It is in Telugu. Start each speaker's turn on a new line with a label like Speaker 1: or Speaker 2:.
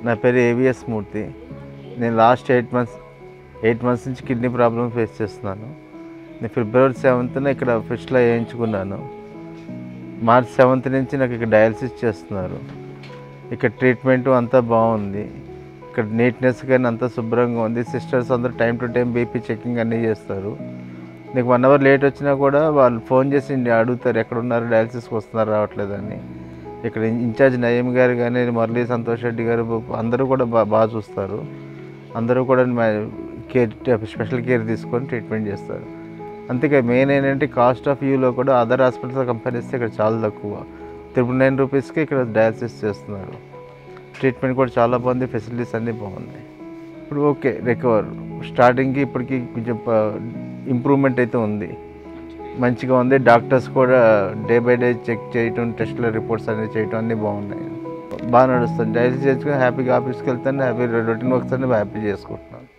Speaker 1: నా పేరు ఏవిఎస్ మూర్తి నేను last eight months eight months నుంచి కిడ్నీ ప్రాబ్లమ్ ఫేస్ చేస్తున్నాను నేను ఫిబ్రవరి సెవెంత్న ఇక్కడ ఫిష్లో వేయించుకున్నాను మార్చ్ సెవెంత్ నుంచి నాకు ఇక్కడ డయాలసిస్ చేస్తున్నారు ఇక్కడ ట్రీట్మెంట్ అంతా బాగుంది ఇక్కడ నీట్నెస్ కానీ అంతా శుభ్రంగా ఉంది సిస్టర్స్ అందరూ time to time BP checking అన్నీ చేస్తారు నీకు వన్ అవర్ లేట్ వచ్చినా కూడా వాళ్ళు ఫోన్ చేసి అడుగుతారు ఎక్కడ ఉన్నారు డయాలసిస్కి వస్తున్నారు రావట్లేదని ఇక్కడ ఇన్ఛార్జ్ నయీం గారు కానీ మురళీ సంతోష్ రెడ్డి గారు అందరూ కూడా బాగా బాగా చూస్తారు అందరూ కూడా కేర్ స్పెషల్ కేర్ తీసుకొని ట్రీట్మెంట్ చేస్తారు అంతేకా మెయిన్ ఏంటంటే కాస్ట్ ఆఫ్ వ్యూలో కూడా అదర్ హాస్పిటల్స్ కంపేర్ చేస్తే ఇక్కడ చాలా తక్కువ త్రిపుల్ నైన్ రూపీస్కి ఇక్కడ డయాలసిస్ చేస్తున్నారు ట్రీట్మెంట్ కూడా చాలా బాగుంది ఫెసిలిటీస్ అన్నీ బాగున్నాయి ఇప్పుడు ఓకే రికవర్ స్టార్టింగ్కి ఇప్పటికి కొంచెం ఇంప్రూవ్మెంట్ అయితే ఉంది మంచిగా ఉంది డాక్టర్స్ కూడా డే బై డే చెక్ చేయటం టెస్ట్ల రిపోర్ట్స్ అన్నీ చేయటం అన్నీ బాగున్నాయి బాగా నడుస్తుంది డైలీ చేసుకుని హ్యాపీగా ఆఫీస్కి వెళ్తాను హ్యాపీ రొటీన్ వర్క్స్ అన్ని హ్యాపీ చేసుకుంటున్నాను